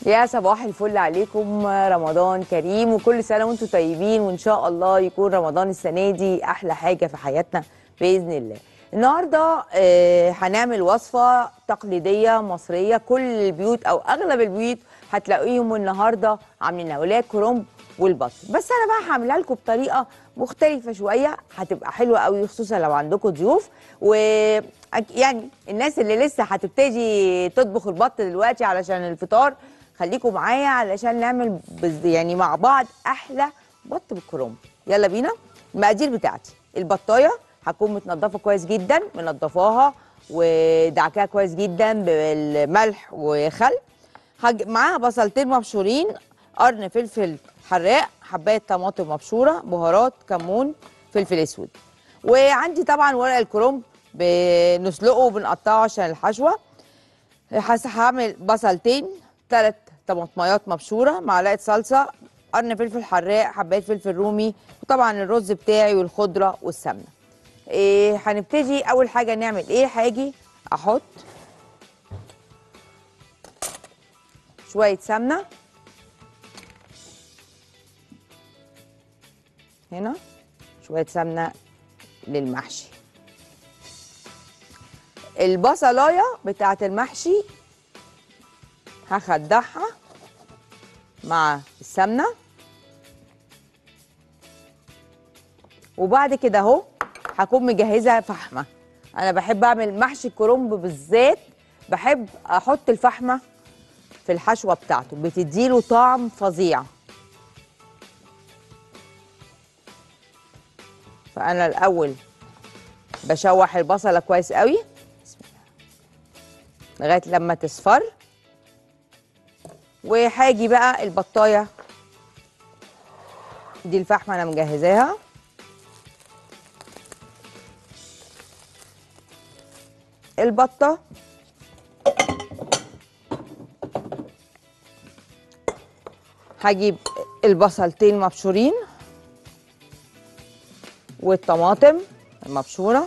يا صباح الفل عليكم رمضان كريم وكل سنه وانتم طيبين وان شاء الله يكون رمضان السنه دي احلى حاجه في حياتنا باذن الله النهارده آه، هنعمل وصفه تقليديه مصريه كل البيوت او اغلب البيوت هتلاقيهم النهارده عاملينها ولا الكرنب والبط بس انا بقى هعملها لكم بطريقه مختلفه شويه هتبقى حلوه قوي خصوصا لو عندكم ضيوف و يعني الناس اللي لسه هتبتدي تطبخ البط دلوقتي علشان الفطار خليكم معايا علشان نعمل بز- يعني مع بعض احلى بط بالكرنب يلا بينا المقادير بتاعتي البطايه هكون متنضفه كويس جدا منضفاها ودعكاها كويس جدا بالملح وخل هج... معاها بصلتين مبشورين قرن فلفل حراق حبايه طماطم مبشوره بهارات كمون فلفل اسود وعندي طبعا ورق الكرنب بنسلقه وبنقطعه عشان الحشوه هس- هعمل بصلتين ثلاث طماطميات مبشوره معلقه صلصه قرن فلفل حراق حبايه فلفل رومي وطبعا الرز بتاعي والخضره والسمنه إيه هنبتدي اول حاجه نعمل ايه هاجي احط شويه سمنه هنا شويه سمنه للمحشي البصلايه بتاعه المحشي هخدعها مع السمنه وبعد كده اهو هكون مجهزه فحمه انا بحب اعمل محشي الكرنب بالذات بحب احط الفحمه في الحشوه بتاعته بتديله طعم فظيع فانا الاول بشوح البصله كويس قوي بسم الله. لغايه لما تصفر وهاجي بقى البطايه دي الفحمه انا مجهزاها البطه هجيب البصلتين مبشورين والطماطم المبشوره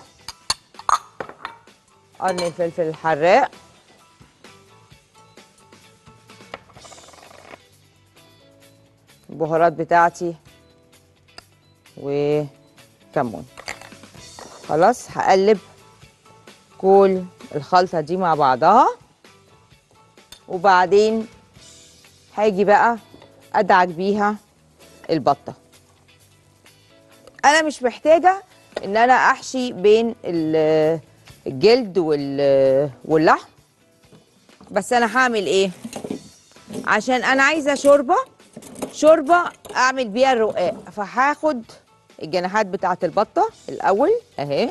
قرن الفلفل الحراق البهارات بتاعتي وكمون خلاص هقلب كل الخلطة دي مع بعضها وبعدين هاجي بقى ادعك بيها البطة انا مش محتاجة ان انا احشي بين ال- الجلد وال- واللحم بس انا هعمل ايه عشان انا عايزة شوربة شوربة اعمل بيها الرقاق فهاخد الجناحات بتاعت البطة الاول اهي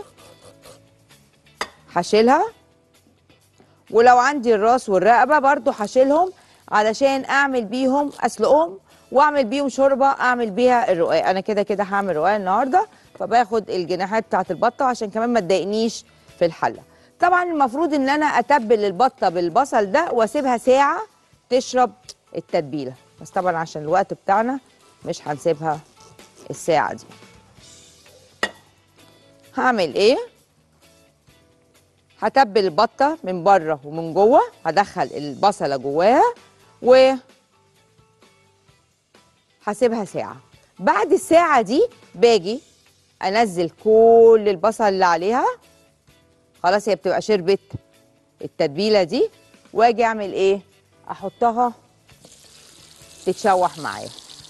هشيلها ولو عندي الراس والرقبه برضو هشيلهم علشان اعمل بيهم اسلقهم واعمل بيهم شوربه اعمل بيها الرقاق انا كده كده هعمل رقاق النهارده فباخد الجناحات بتاعت البطه عشان كمان ما تضايقنيش في الحله طبعا المفروض ان انا اتبل البطه بالبصل ده واسيبها ساعه تشرب التتبيله بس طبعا عشان الوقت بتاعنا مش هنسيبها الساعه دي هعمل ايه هتبل البطه من بره ومن جوه هدخل البصله جواها و هسيبها ساعه بعد الساعه دي باجي انزل كل البصل اللي عليها خلاص هي بتبقى شربت التتبيله دي واجي اعمل ايه احطها تتشوح معايا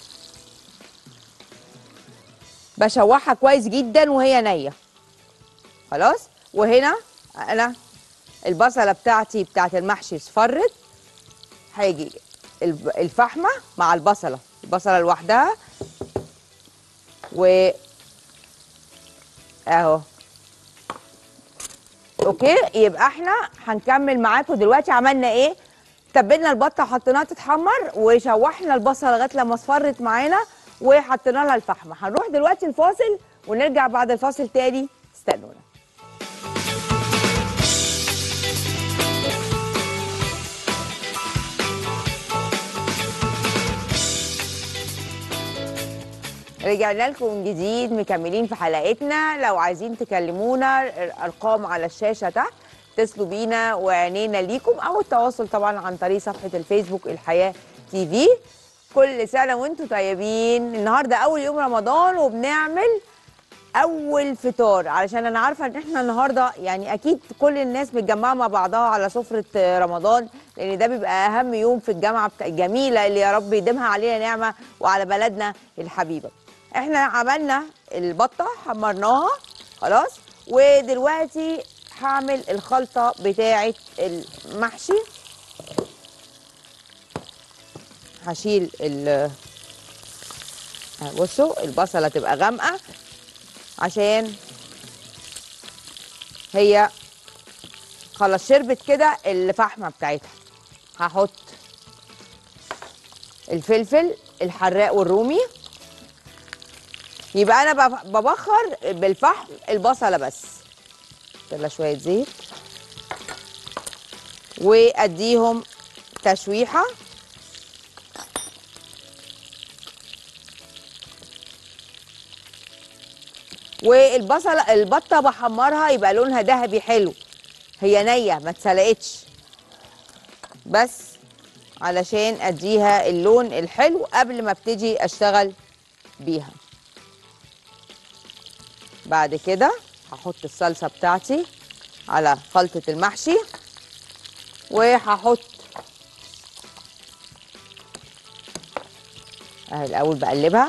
بشوحها كويس جدا وهي نيه خلاص وهنا انا البصله بتاعتي بتاعت المحشي اصفرت هيجي الب- الفحمه مع البصله البصله لوحدها و اهو اوكي يبقى احنا هنكمل معاكم دلوقتي عملنا ايه تبلنا البطه حطيناها تتحمر وشوحنا البصله لغايه لما اصفرت معانا وحطينا لها الفحمه هنروح دلوقتي الفاصل ونرجع بعد الفاصل تاني استنونا رجعنا لكم من جديد مكملين في حلقتنا لو عايزين تكلمونا الارقام على الشاشه تحت اتصلوا بينا وعينينا ليكم او التواصل طبعا عن طريق صفحه الفيسبوك الحياه تي في كل سنه وانتم طيبين النهارده اول يوم رمضان وبنعمل اول فطار علشان انا عارفه ان احنا النهارده يعني اكيد كل الناس متجمعه مع بعضها على سفره رمضان لان ده بيبقى اهم يوم في الجامعه بتا- الجميله اللي يا رب يديمها علينا نعمه وعلى بلدنا الحبيبه احنا عملنا البطه حمرناها خلاص ودلوقتي هعمل الخلطه بتاعه المحشي هشيل ال بصوا البصله تبقى غامقه عشان هي خلاص شربت كده الفحمه بتاعتها هحط الفلفل الحراق والرومي يبقى انا بف- ببخر بالفحم البصله بس يلا شويه زيت واديهم تشويحه والبصله البطه بحمرها يبقى لونها ذهبي حلو هي نيه ما اتسلقتش بس علشان اديها اللون الحلو قبل ما ابتدي اشتغل بيها بعد كده هحط الصلصه بتاعتي على خلطه المحشي وهحط اهي الاول بقلبها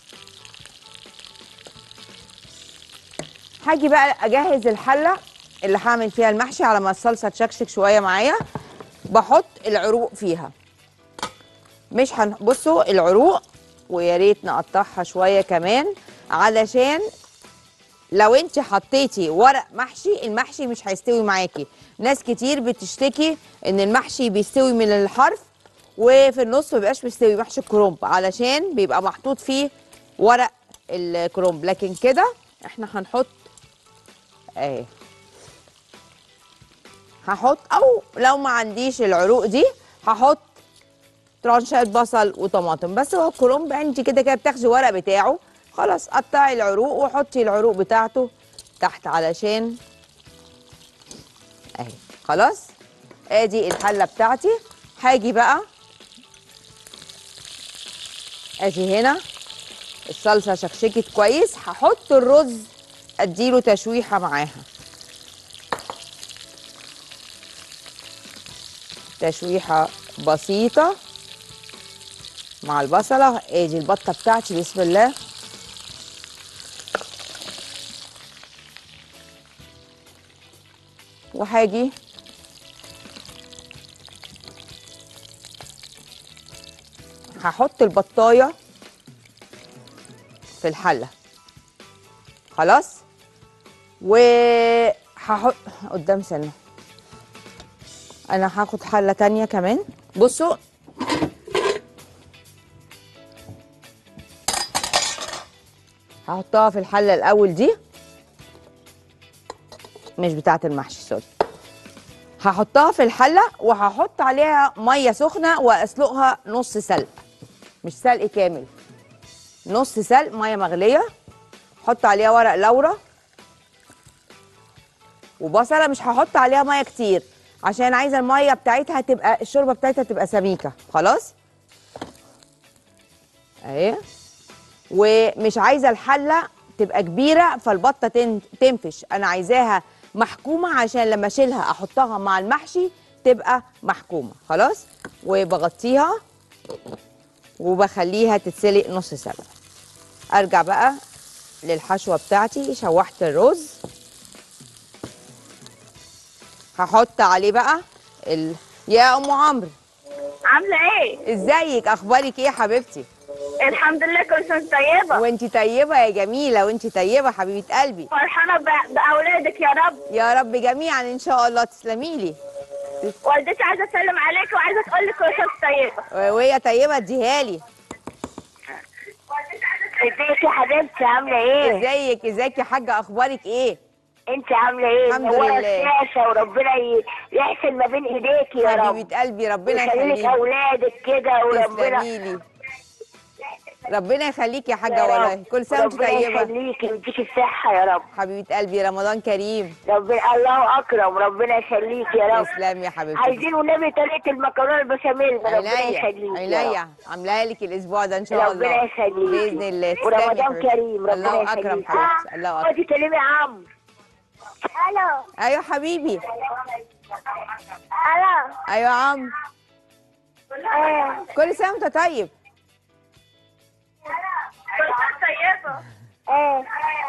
هاجي بقى اجهز الحله اللي هعمل فيها المحشي على ما الصلصه تشكشك شويه معايا بحط العروق فيها مش هن... بصوا العروق ويا ريت نقطعها شويه كمان علشان لو انت حطيتي ورق محشي المحشي مش هيستوي معاكي ناس كتير بتشتكي ان المحشي بيستوي من الحرف وفي النص ما بيبقاش مستوي محشي الكرنب علشان بيبقى محطوط فيه ورق الكرنب لكن كده احنا هنحط اهي هحط او لو ما عنديش العروق دي هحط ترانشات بصل وطماطم بس هو الكرنب انت كده كده بتاخدي الورق بتاعه خلاص قطعي العروق وحطي العروق بتاعته تحت علشان اهي خلاص ادي الحله بتاعتي هاجي بقى ادي هنا الصلصه شكشكت كويس هحط الرز اديله تشويحه معاها تشويحه بسيطه مع البصله ادي البطه بتاعتي بسم الله وهاجي هحط البطايه في الحله خلاص وهحط قدام سنه انا هاخد حله تانية كمان بصوا هحطها في الحله الاول دي مش بتاعه المحشي سوري هحطها في الحله وهحط عليها ميه سخنه واسلقها نص سلق مش سلق كامل نص سلق ميه مغليه احط عليها ورق لورا وبصله مش هحط عليها ميه كتير عشان عايزه الميه بتاعتها تبقى الشوربه بتاعتها تبقى سميكه خلاص اهي ومش عايزه الحله تبقى كبيره فالبطه تن- تنفش انا عايزاها محكومه عشان لما اشيلها احطها مع المحشي تبقى محكومه خلاص وبغطيها وبخليها تتسلق نص سلقه ارجع بقى للحشوه بتاعتي شوحت الرز هحط عليه بقى ال... يا ام عمرو عاملة ايه؟ ازيك اخبارك ايه يا حبيبتي الحمد لله كل سنة طيبة وانتي طيبه يا جميله وانتي طيبه حبيبه قلبي فرحانة ب- بأولادك يا رب يا رب جميعا ان شاء الله تسلمي لي والدتي عايزة تسلم عليك وعايزة تقول لك كل سنة طيبة وهي طيبه اديها لي ازيك يا حبيبتي عاملة ايه؟ ازيك ازيك يا حاجه اخبارك ايه انت عاملة ايه؟ الحمد منورة لله. الشاشة وربنا ي- يحسن ما بين ايديك يا رب حبيبه قلبي ربنا ويخلي لك يخليك اولادك كده وربنا تسلمي لي ربنا يخليك يا حاجه يا والله رب. كل سنه وانت ربنا طيبه يخليك ويديك الصحة يا رب حبيبه قلبي رمضان كريم ربنا الله أكرم ربنا يخليك يا رب تسلم يا حبيبتي عايزين والنبي طريقة المكرونة البشاميل ربنا عينيا يخليك يا رب. عينيا عاملاها لك الاسبوع ده ان شاء الله ربنا يخليك باذن الله تسلمي يا ورمضان حبيبتي. كريم ربنا الله يخليك اكرم حبيبتي الله اكرم خدي كلمة يا عم الو ايوه حبيبي الو ايوه يا عم ايه كل سنه وانت طيب طيبة ايه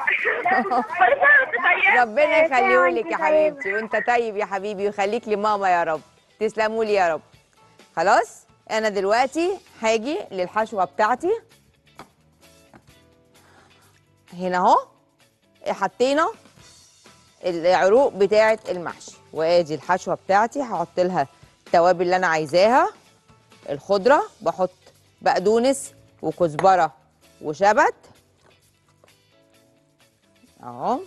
ربنا يخليهولك يا حبيبتي وانت طيب يا حبيبي ويخليك لماما يا رب تسلموا لي يا رب خلاص انا دلوقتي هاجي للحشوه بتاعتي هنا اهو حطينا العروق بتاعه المحشي وادي الحشوه بتاعتي هحط لها التوابل اللي انا عايزاها الخضره بحط بقدونس وكزبره وشبت اهو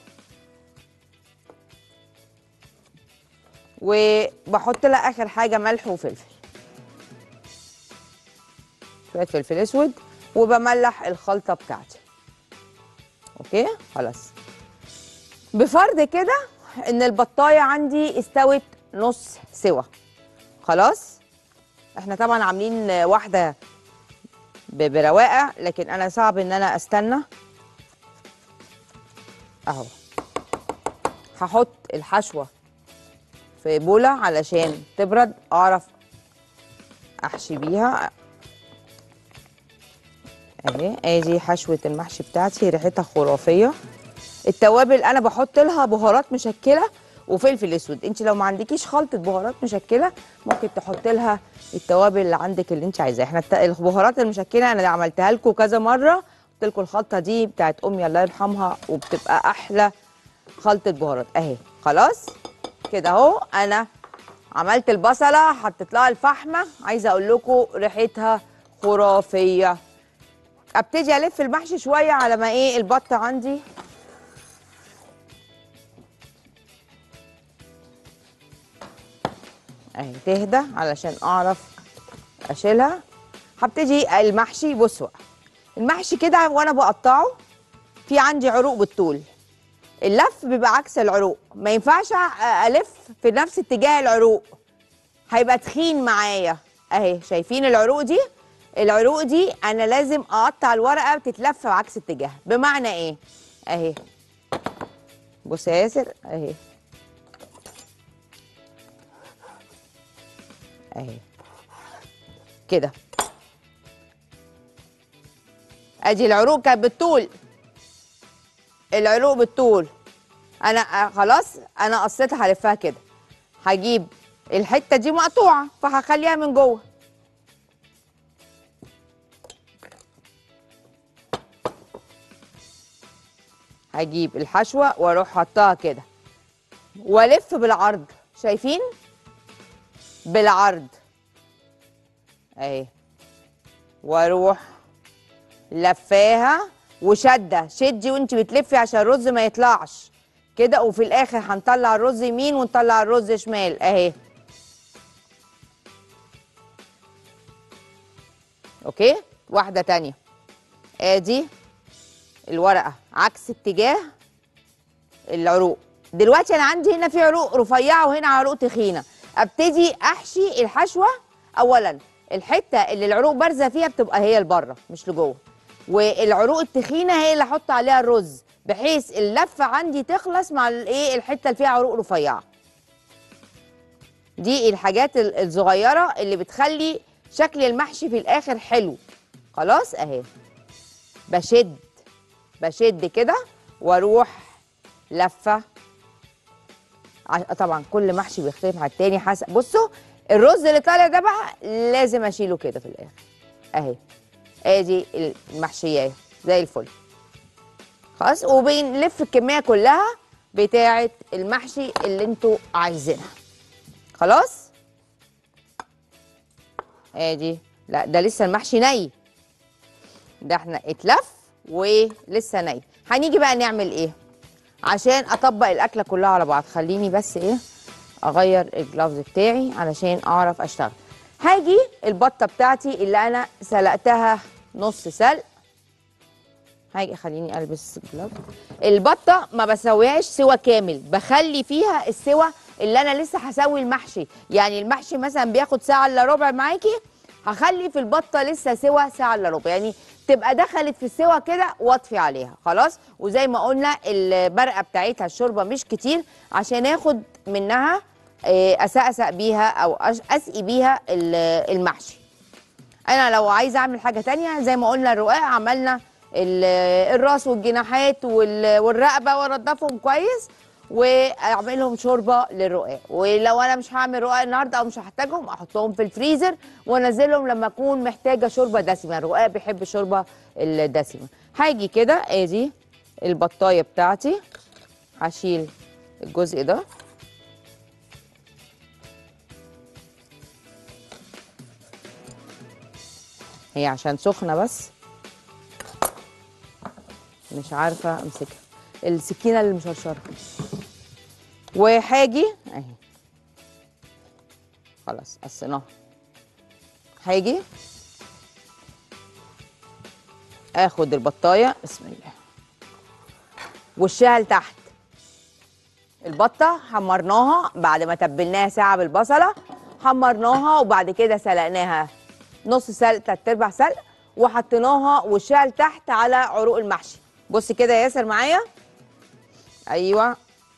وبحط لها اخر حاجه ملح وفلفل شويه فلفل اسود وبملح الخلطه بتاعتي اوكي خلاص بفرض كده ان البطايه عندي استوت نص سوا خلاص احنا طبعا عاملين واحده ب- برواقه لكن انا صعب ان انا استنى اهو هحط الحشوه في بوله علشان تبرد اعرف احشي بيها اهي ادي حشوه المحشي بتاعتي ريحتها خرافيه التوابل انا بحط لها بهارات مشكله وفلفل اسود انت لو ما عندكيش خلطه بهارات مشكله ممكن تحط لها التوابل اللي عندك اللي انت عايزاها احنا الت- البهارات المشكله انا عملتها لكم كذا مره قلت لكم الخلطه دي بتاعت امي الله يرحمها وبتبقى احلى خلطه بهارات اهي خلاص كده اهو انا عملت البصله حطيت لها الفحمه عايزه اقول لكم ريحتها خرافيه ابتدي الف المحشي شويه على ما ايه البط عندي اهي تهدى علشان اعرف اشيلها هبتدي المحشي بصوا بقى. المحشي كده وانا بقطعه في عندي عروق بالطول اللف بيبقى عكس العروق ما ينفعش أ- الف في نفس اتجاه العروق هيبقى تخين معايا اهي شايفين العروق دي العروق دي انا لازم اقطع الورقه بتتلف بعكس اتجاه بمعنى ايه اهي بص يا ياسر اهي اهي كده ادي العروق كانت بالطول العروق بالطول انا آه، خلاص انا قصيتها هلفها كده هجيب الحته دي مقطوعه فهخليها من جوه هجيب الحشوه واروح حطها كده والف بالعرض شايفين بالعرض اهي واروح لفاها وشده شدي وانت بتلفي عشان الرز ما يطلعش كده وفي الاخر هنطلع الرز يمين ونطلع الرز شمال اهي اوكي واحده تانية ادي الورقه عكس اتجاه العروق دلوقتي انا عندي هنا في عروق رفيعه وهنا عروق تخينه ابتدي احشي الحشوه اولا الحته اللي العروق بارزه فيها بتبقى هي لبره مش لجوه والعروق التخينه هي اللي احط عليها الرز بحيث اللفه عندي تخلص مع الايه الحته اللي فيها عروق رفيعه دي الحاجات ال- الصغيره اللي بتخلي شكل المحشي في الاخر حلو خلاص اهي بشد بشد كده واروح لفه ع- طبعا كل محشي بيختلف عن التاني حسب بصوا الرز اللي طالع ده بقى لازم اشيله كده في الاخر اهي ادي المحشيه زي الفل خلاص وبنلف الكميه كلها بتاعه المحشي اللي انتوا عايزينها خلاص ادي لا ده لسه المحشي ني ده احنا اتلف ولسه ني هنيجي بقى نعمل ايه عشان اطبق الاكله كلها على بعض خليني بس ايه اغير الجلافز بتاعي علشان اعرف اشتغل هاجي البطه بتاعتي اللي انا سلقتها نص سلق هاجي خليني البس جلوف البطه ما بسويهاش سوا كامل بخلي فيها السوا اللي انا لسه هسوي المحشي يعني المحشي مثلا بياخد ساعه الا ربع معاكي هخلي في البطه لسه سوا ساعه الا ربع يعني تبقى دخلت في السوا كده واطفي عليها خلاص وزي ما قلنا البرقه بتاعتها الشوربه مش كتير عشان اخد منها آه، اسقسق بيها او أش- اسقي بيها ال- المحشي انا لو عايزه اعمل حاجه تانية زي ما قلنا الرقاق عملنا ال- الراس والجناحات وال- والرقبه وانضفهم كويس واعملهم شوربه للرقاق ولو انا مش هعمل رقاق النهارده او مش هحتاجهم احطهم في الفريزر وانزلهم لما اكون محتاجه شوربه دسمه الرقاق بيحب الشوربه الدسمه هاجي كده ادي البطايه بتاعتي هشيل الجزء ده هي عشان سخنه بس مش عارفه امسكها السكينه اللي مشرشره وهاجي اهي خلاص قصيناها هاجي اخد البطايه بسم الله وشها لتحت البطه حمرناها بعد ما تبلناها ساعه بالبصله حمرناها وبعد كده سلقناها نص سلق تلات ارباع سلق وحطيناها وشها لتحت على عروق المحشي بص كده يا ياسر معايا ايوه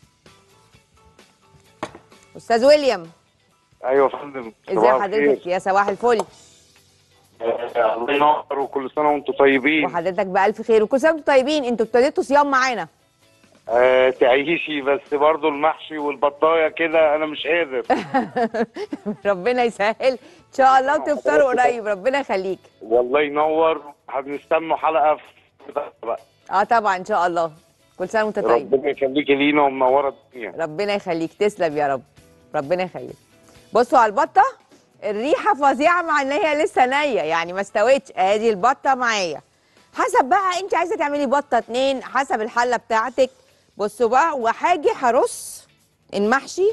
استاذ ويليام ايوه يا فندم ازي صباح حضرتك الخير. يا صباح الفل آه، الله ينور وكل سنه وانتم طيبين وحضرتك بالف خير وكل سنه وانتم طيبين انتوا ابتديتوا صيام معانا آه تعيشي بس برضو المحشي والبطايه كده انا مش قادر ربنا يسهل ان شاء الله وتفطروا قريب ربنا يخليك والله ينور هنستنوا حلقه في بقى اه طبعا ان شاء الله كل سنه وانت طيب ربنا يخليكي لينا ومنوره الدنيا ربنا يخليك تسلم يا رب ربنا يخليك بصوا على البطه الريحه فظيعه مع ان هي لسه نيه يعني ما استوتش ادي البطه معايا حسب بقى انت عايزه تعملي بطه اتنين حسب الحله بتاعتك بصوا بقى وهاجي هرص المحشي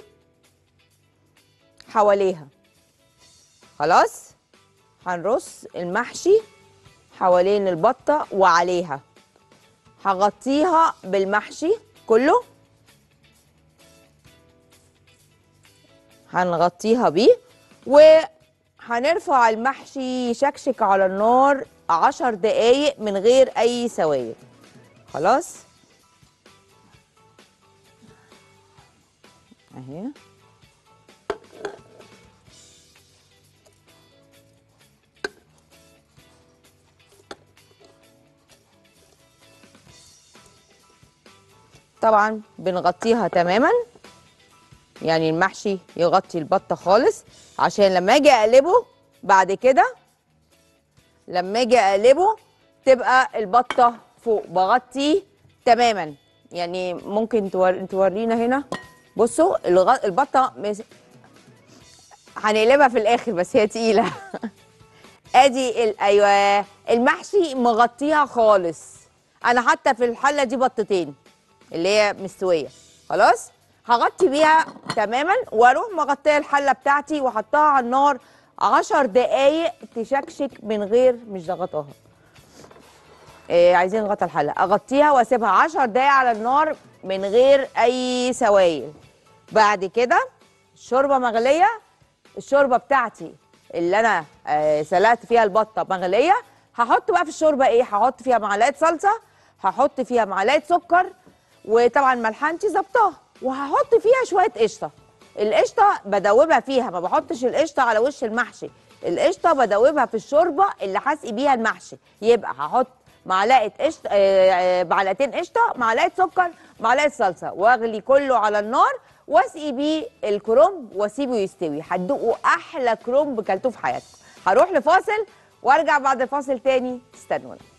حواليها خلاص هنرص المحشي حوالين البطه وعليها هغطيها بالمحشي كله هنغطيها بيه وهنرفع المحشي يشكشك على النار عشر دقايق من غير اي سوائل خلاص اهي طبعا بنغطيها تماما يعني المحشي يغطي البطه خالص عشان لما اجي اقلبه بعد كده لما اجي اقلبه تبقى البطه فوق بغطيه تماما يعني ممكن تور... تورينا هنا بصوا الغ... البطه مس... هنقلبها في الاخر بس هي تقيله ادي ال... ايوه المحشي مغطيها خالص انا حتى في الحله دي بطتين اللي هي مستويه خلاص هغطي بيها تماما واروح مغطيه الحله بتاعتي واحطها على النار عشر دقايق تشكشك من غير مش ضغطاها إيه عايزين نغطي الحله اغطيها واسيبها عشر دقايق على النار من غير اي سوائل بعد كده الشوربه مغليه الشوربه بتاعتي اللي انا آه سلقت فيها البطه مغليه هحط بقى في الشوربه ايه هحط فيها معلقه صلصه هحط فيها معلقه سكر وطبعا ملحنتي ظبطاها وهحط فيها شويه قشطه القشطه بدوبها فيها ما بحطش القشطه على وش المحشي القشطه بدوبها في الشوربه اللي هسقي بيها المحشي يبقى هحط معلقه قشطه آه، آه، معلقتين قشطه معلقه سكر معلقه صلصه واغلي كله على النار واسقي بيه الكرنب واسيبه يستوي هتدوقوا احلى كرنب كلتوه في حياتكم هروح لفاصل وارجع بعد الفاصل تاني استنونا